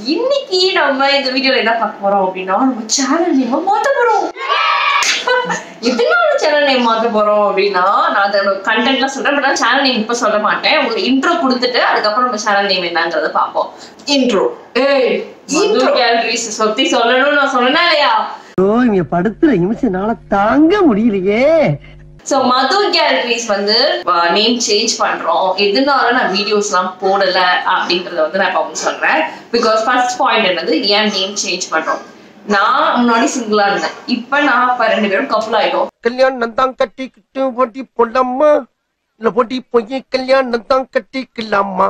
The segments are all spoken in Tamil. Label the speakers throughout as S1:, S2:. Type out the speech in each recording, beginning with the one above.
S1: இன்னைக்கு நம்ம இந்த வீடியோல என்ன பார்க்க போறோம் அப்படின்னா நம்ம சேனல் நேம் மாத்த போறோம் எதனால சேனல் நேம் மாத்த போறோம் அப்படின்னா நான் அதோட கண்டென்ட்லாம் சொல்றேன் பட் நான் சேனல் நேம் இப்ப சொல்ல மாட்டேன் உங்களுக்கு இன்ட்ரோ கொடுத்துட்டு அதுக்கப்புறம் நம்ம சேனல் நேம் என்னங்கறத பார்ப்போம் இன்ட்ரோ ஏய் இன்ட்ரோ கேலரிஸ் பத்தி சொல்லணும் நான் சொன்னேனா இல்லையா
S2: ஐயோ இங்க படுத்துற நிமிஷம்னால தாங்க முடியலையே
S1: சோ மது கேலரிஸ் வந்து நேம் சேஞ்ச் பண்றோம் எதனால நான் வீடியோஸ் எல்லாம் போடல அப்படிங்கறத வந்து நான் இப்ப உங்களுக்கு சொல்றேன் பிகாஸ் ஃபர்ஸ்ட் பாயிண்ட் என்னது ஏன் நேம் சேஞ்ச் பண்றோம் நான் முன்னாடி சிங்கிளா இருந்தேன் இப்ப நான் இப்ப ரெண்டு பேரும் கப்பல் ஆயிட்டோம்
S2: கல்யாணம் தான் கட்டிக்கிட்டு போட்டி போடலாமா இல்ல போட்டி போய் கல்யாணம் தான் கட்டிக்கலாமா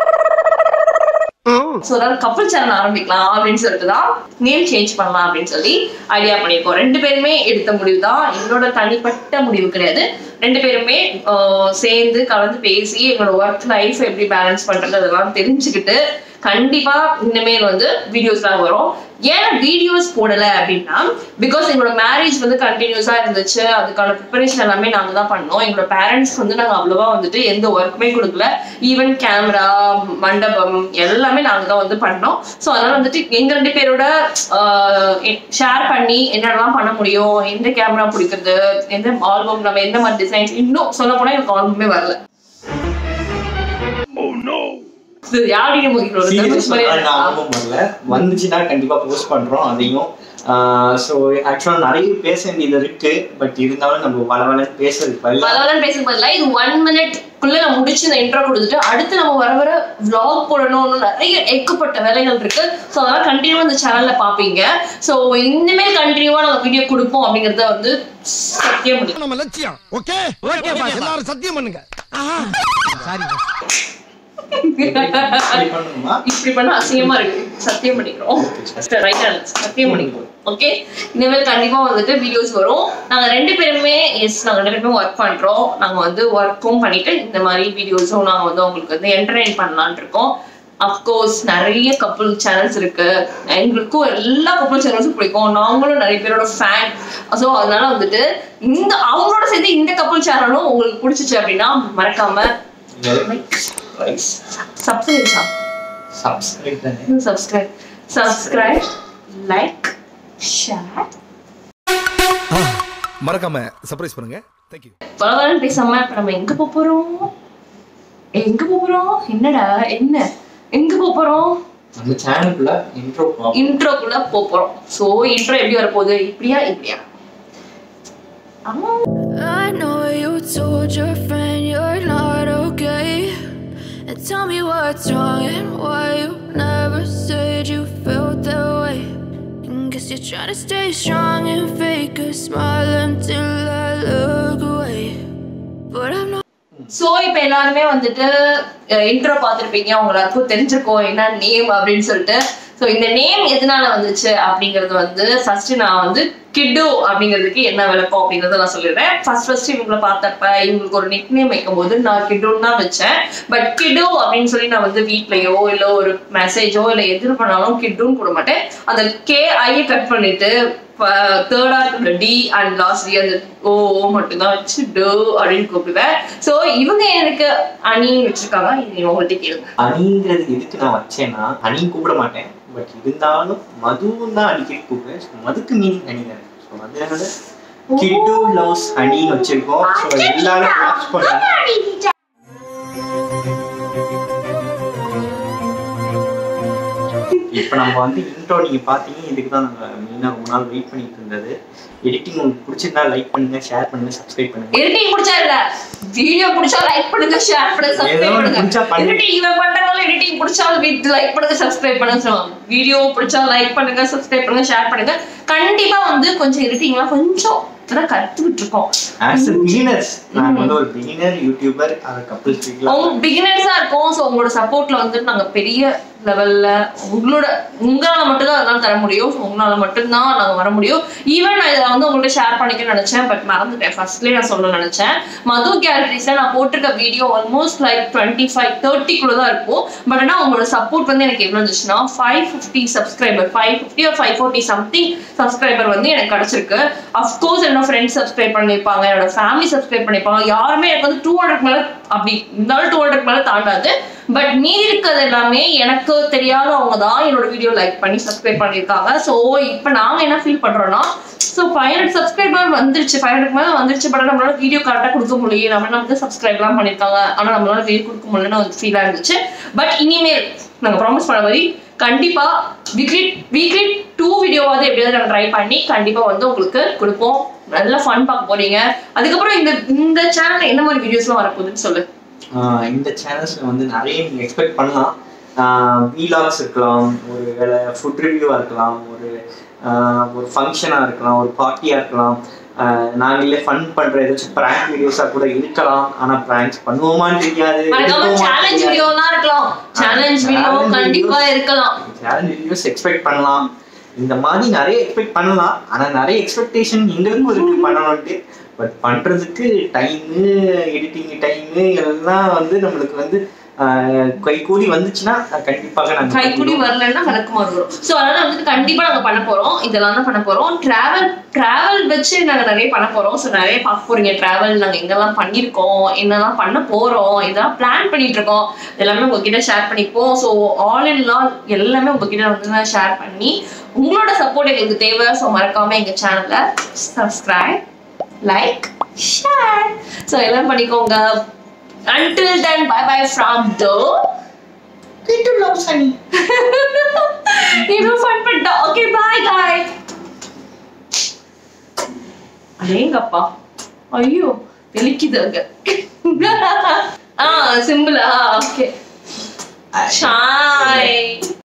S2: ம்
S1: ஸோ அதாவது கப்பல் சேனல் ஆரம்பிக்கலாம் அப்படின்னு சொல்லிட்டு தான் நேம் சேஞ்ச் பண்ணலாம் அப்படின்னு சொல்லி ஐடியா பண்ணியிருக்கோம் ரெண்டு பேருமே எடுத்த முடிவு தான் என்னோட தனிப்பட்ட முடிவு கிடையாது ரெண்டு பேருமே ஆஹ், சேர்ந்து கலந்து பேசி எங்களோட ஒர்க் லைஃப் எப்படி பேலன்ஸ் பண்றது அதெல்லாம் தெரிஞ்சுக்கிட்டு கண்டிப்பா இனிமேல் வந்து வீடியோஸ்லாம் வரும் ஏன் வீடியோஸ் போடல அப்படின்னா பிகாஸ் எங்களோட மேரேஜ் வந்து கண்டினியூஸா இருந்துச்சு அதுக்கான ப்ரிப்பரேஷன் எல்லாமே நாங்க தான் பண்ணோம் எங்களோட பேரண்ட்ஸ் வந்து நாங்க அவ்வளவா வந்துட்டு எந்த ஒர்க்குமே கொடுக்கல ஈவன் கேமரா மண்டபம் எல்லாமே நாங்க தான் வந்து பண்ணோம் ஸோ அதனால வந்துட்டு எங்க ரெண்டு பேரோட ஷேர் பண்ணி என்னென்னலாம் பண்ண முடியும் எந்த கேமரா பிடிக்கிறது எந்த ஆல்பம் நம்ம எந்த மாதிரி டிசைன்ஸ் இன்னும் சொல்ல போனா எனக்கு ஆல்பமே வரல இது யாருடைய முகிலோட
S3: சீரியஸ்
S1: தனுஷ் மாதிரியே இருக்கா?
S3: ஆல்பம் வரல வந்துச்சுன்னா கண்டிப்பா போஸ்ட் பண்றோம் அதையும் ஸோ ஆக்சுவலாக நிறைய பேச வேண்டியது இருக்கு பட் இருந்தாலும் நம்ம வளவள பேசுறதுக்கு பதிலா
S1: பலவரம் பேசும் பதிலா இது ஒன் மினிட் குள்ள நான் முடிச்சு இந்த இன்ட்ரோ கொடுத்துட்டு அடுத்து நம்ம வர வர vlog போடணும்னு நிறைய ஏகப்பட்ட வேலைகள் இருக்கு ஸோ அதெல்லாம் கண்டினியூவா இந்த சேனல்ல பாப்பீங்க ஸோ இனிமேல் கண்டினியூவா நாங்க வீடியோ கொடுப்போம் அப்படிங்கறத வந்து சத்தியம் முடியும்
S2: நம்ம லட்சியம் ஓகே ஓகே எல்லாரும் சத்தியம் பண்ணுங்க சாரி
S3: இப்படி பண்ணணுமா
S1: இப்படி பண்ணா அசிங்கமா இருக்கு சத்தியம் பண்ணிக்கிறோம் ரைட் சத்தியம் பண்ணிக்கிறோம் ஓகே இனிமேல் கண்டிப்பா வந்துட்டு வீடியோஸ் வரும் நாங்க ரெண்டு பேருமே எஸ் நாங்க ரெண்டு பேருமே ஒர்க் பண்றோம் நாங்க வந்து ஒர்க்கும் பண்ணிட்டு இந்த மாதிரி வீடியோஸும் நாங்க வந்து உங்களுக்கு வந்து என்டர்டைன் பண்ணலாம்னு இருக்கோம் அஃப்கோர்ஸ் நிறைய கப்புள் சேனல்ஸ் இருக்கு எங்களுக்கும் எல்லா கப்புள் சேனல்ஸும் பிடிக்கும் நாங்களும் நிறைய பேரோட ஃபேன் ஸோ அதனால வந்துட்டு இந்த அவங்களோட சேர்ந்து இந்த கப்புள் சேனலும் உங்களுக்கு பிடிச்சிச்சு அப்படின்னா மறக்காம சப்ஸ்கிரைப்
S3: சப்ஸ்கிரைப் தானே
S1: subscribe subscribe like share
S4: மறக்காம சர்ப்ரைஸ் பண்ணுங்க தேங்க்யூ
S1: பலவரம் பேசாம இப்ப நம்ம எங்க போப் போறோம் எங்க போப் போறோம் என்னடா என்ன எங்க போப் போறோம்
S3: நம்ம சேனலுக்குள்ள இன்ட்ரோ
S1: இன்ட்ரோக்குள்ள போப் போறோம் சோ இன்ட்ரோ எப்படி வரப்போகுது இப்படியா இப்படியா ஆமா
S5: I know you told your friend you're not okay. And tell me what's wrong and why you never said you felt that way. And guess you're trying to stay strong and fake a smile until I look away. But I'm not.
S1: So இப்ப எல்லாருமே வந்துட்டு இன்ட்ரோ பார்த்திருப்பீங்க உங்க எல்லாருக்கும் தெரிஞ்சிருக்கும் என்ன நேம் அப்படின்னு சொல்லிட்டு சோ இந்த நேம் எதனால வந்துச்சு அப்படிங்கறது வந்து ஃபர்ஸ்ட் நான் வந்து கிட்டு அப்படிங்கிறதுக்கு என்ன விளக்கம் அப்படிங்கறத நான் சொல்லிடுறேன் ஃபர்ஸ்ட் ஃபர்ஸ்ட் இவங்களை பார்த்தப்ப இவங்களுக்கு ஒரு நிக் நேம் வைக்கும் போது நான் கிட்டுன்னு தான் வச்சேன் பட் கிடு அப்படின்னு சொல்லி நான் வந்து வீட்லயோ இல்ல ஒரு மெசேஜோ இல்ல எது பண்ணாலும் கிட்டுன்னு கூட மாட்டேன் அந்த கே ஐயை கட் பண்ணிட்டு தேர்டா இருக்கிற டி அண்ட் லாஸ்ட் டி அந்த ஓ ஓ மட்டும்தான் வச்சு டோ அப்படின்னு கூப்பிடுவேன் சோ இவங்க எனக்கு அணின்னு வச்சிருக்காங்க இது உங்கள்கிட்ட கேளுங்க
S3: அணிங்கிறது எதுக்கு நான் வச்சேன்னா அணி கூப்பிட மாட்டேன் பட் இருந்தாலும் மதுவும் தான் அடிக்கடி கூப்பிடுவேன் So, மதுக்கு மீனிங் அணி தானே ஸோ அதனால கிட்டு லவ்ஸ் அணின்னு வச்சிருக்கோம் ஸோ எல்லாரும் வாட்ச் பண்ணுங்க இப்போ நம்ம வந்து இன்ட்ரோ நீங்க பாத்தீங்க இதுக்கு தான் நாங்க மெயினாக ரொம்ப நாள் வெயிட் பண்ணிட்டு இருந்தது எடிட்டிங் உங்களுக்கு பிடிச்சிருந்தா லைக் பண்ணுங்க ஷேர் பண்ணுங்க சப்ஸ்கிரைப் பண்ணுங்க
S1: எடிட்டிங் பிடிச்சா இல்ல வீடியோ பிடிச்சா லைக் பண்ணுங்க ஷேர் பண்ணுங்க
S3: ஏதோ
S1: சப்ஸ்கிரைப்
S3: ஒண்ணு பிடிச்சா
S1: பண்ணுங்க
S3: பண்ணு.
S1: எடிட்டிங் இவன் பண்றதால எடிட்டிங் பிடிச்சா லைக் பண்ணுங்க சப்ஸ்கிரைப் பண்ணுங்க சொல்லுவாங்க வீடியோ பிடிச்சா லைக் பண்ணுங்க சப்ஸ்கிரைப் பண்ணுங்க ஷேர் பண்ணுங்க கண்டிப்பா வந்து கொஞ்சம் எடிட்டிங்லாம் கொஞ்சம் இப்பதான் கத்துக்கிட்டு இருக்கோம்
S3: ஆஸ் அ பிகினர்ஸ் நான் வந்து ஒரு பிகினர் யூடியூபர் அதை கப்பல் ஸ்பீக்லாம்
S1: அவங்க பிகினர்ஸா இருக்கும் ஸோ உங்களோட சப்போர்ட்ல வந்து நாங்க பெரிய லெவல்ல உங்களோட உங்களால மட்டும்தான் அதெல்லாம் தர முடியும் So, உங்களால மட்டும்தான் நாங்க வர முடியும் ஈவன் நான் இதை வந்து உங்கள்ட்ட ஷேர் பண்ணிக்க நினைச்சேன் பட் மறந்துட்டேன் ஃபர்ஸ்ட்லேயே நான் சொல்ல நினைச்சேன் மது கேலரிஸ்ல நான் போட்டிருக்க video almost like twenty five தேர்ட்டிக்குள்ள தான் இருக்கும் பட் ஆனால் உங்களோட சப்போர்ட் வந்து எனக்கு எவ்வளவு இருந்துச்சுன்னா five fifty subscriber five fifty five forty something subscriber வந்து எனக்கு கிடைச்சிருக்கு அஃப்கோர்ஸ் என்னோட ஃப்ரெண்ட்ஸ் சப்ஸ்கிரைப் பண்ணியிருப்பாங்க என்னோட ஃபேமிலி சப்ஸ்கிரைப் பண்ணியிருப்பாங்க யாருமே எனக்கு வந்து டூ ஹண்ட்ரட் மேல அப்படி இருந்தாலும் டூ ஹண்ட்ரட் மேல தாண்டாது பட் மீதி இருக்கிறது எல்லாமே எனக்கு தெரியாதவங்க தான் என்னோட வீடியோ லைக் பண்ணி சப்ஸ்கிரைப் பண்ணியிருக்காங்க ஸோ இப்போ நாங்கள் என்ன ஃபீல் பண்ணுறோன்னா ஸோ ஃபைவ் ஹண்ட்ரட் சப்ஸ்கிரைபர் வந்துருச்சு ஃபைவ் ஹண்ட்ரட் மேலே வந்துருச்சு பட் நம்மளால வீடியோ கரெக்டாக கொடுக்க முடியும் நம்ம நமக்கு சப்ஸ்கிரைப்லாம் பண்ணியிருக்காங்க ஆனால் நம்மளால வீடியோ கொடுக்க முடியலன்னு ஒரு ஃபீலாக இருந்துச்சு பட் இனிமேல் நாங்கள் ப்ராமிஸ் பண்ண மாதிரி கண்டிப்பா வீக்லி வீக்லி டூ வீடியோவாவது எப்படியாவது நாங்கள் ட்ரை பண்ணி கண்டிப்பா வந்து உங்களுக்கு கொடுப்போம் நல்ல ஃபன் பார்க்க போறீங்க அதுக்கப்புறம் இந்த இந்த சேனல்ல என்ன மாதிரி வீடியோஸ்லாம் வரப்போகுதுன்னு சொல்லு
S3: ஆஹ் இந்த சேனல்ஸ்ல வந்து நிறைய நீங்க எக்ஸ்பெக்ட் பண்ணலாம் வீலாக்ஸ் இருக்கலாம் ஒரு வேலை ஃபுட் ரிவ்யூவாக இருக்கலாம் ஒரு ஆஹ் ஒரு ஃபங்க்ஷனாக இருக்கலாம் ஒரு பார்ட்டியாக இருக்கலாம் ஆஹ் நாங்களே ஃபன் பண்ற ஏதாச்சும் ப்ராங்க் வீடியோஸாக கூட இருக்கலாம் ஆனா ப்ராங்க்ஸ் பண்ணுவோமான்னு தெரியாது
S1: மறக்காம சேலஞ்ச் வீடியோலாம் இருக்கலாம் சேலஞ்ச் வீடியோ கண்டிப்பா இருக்கலாம்
S3: சேலஞ்ச் வீடியோஸ் எக்ஸ்பெக்ட் பண்ணலாம் இந்த மாதிரி நிறைய எக்ஸ்பெக்ட் பண்ணலாம் ஆனா நிறைய எக்ஸ்பெக்டேஷன் எங்களுக்கும் இருக்கு பண்ணணும்ட்டு பட் பண்றதுக்கு டைமு எடிட்டிங் டைமு எல்லாம் வந்து நம்மளுக்கு வந்து ஆஹ் கை கூடி வந்துச்சுன்னா கண்டிப்பாக நாங்க
S1: கைக்குடி
S3: பண்ணிடுவோம்.
S1: வரலன்னா விளக்குமாறு வரும் ஸோ அதனால வந்துட்டு கண்டிப்பா நாங்க பண்ண போறோம் இதெல்லாம் தான் பண்ண போறோம் டிராவல் டிராவல் வச்சு நாங்க நிறைய பண்ண போறோம் ஸோ நிறைய பார்க்க போறீங்க டிராவல் நாங்க எங்கெல்லாம் பண்ணியிருக்கோம் என்னெல்லாம் பண்ண போறோம் இதெல்லாம் பிளான் பண்ணிட்டு இருக்கோம் எல்லாமே உங்ககிட்ட ஷேர் பண்ணிப்போம் ஸோ ஆல் இன் ஆல் எல்லாமே உங்ககிட்ட வந்து நான் ஷேர் பண்ணி உங்களோட சப்போர்ட் எங்களுக்கு தேவை ஸோ மறக்காம எங்க சேனலை சப்ஸ்கிரைப் லைக் ஷேர் ஸோ எல்லாம் பண்ணிக்கோங்க until then bye bye from the
S3: Little love, Sunny.
S1: இன்னும் ஃபன் பண்ணிட்டோம் ஓகே பாய் காய் அடேங்கப்பா ஐயோ தெளிக்குது அங்க ஆ சிம்பிளா ஓகே ஷாய்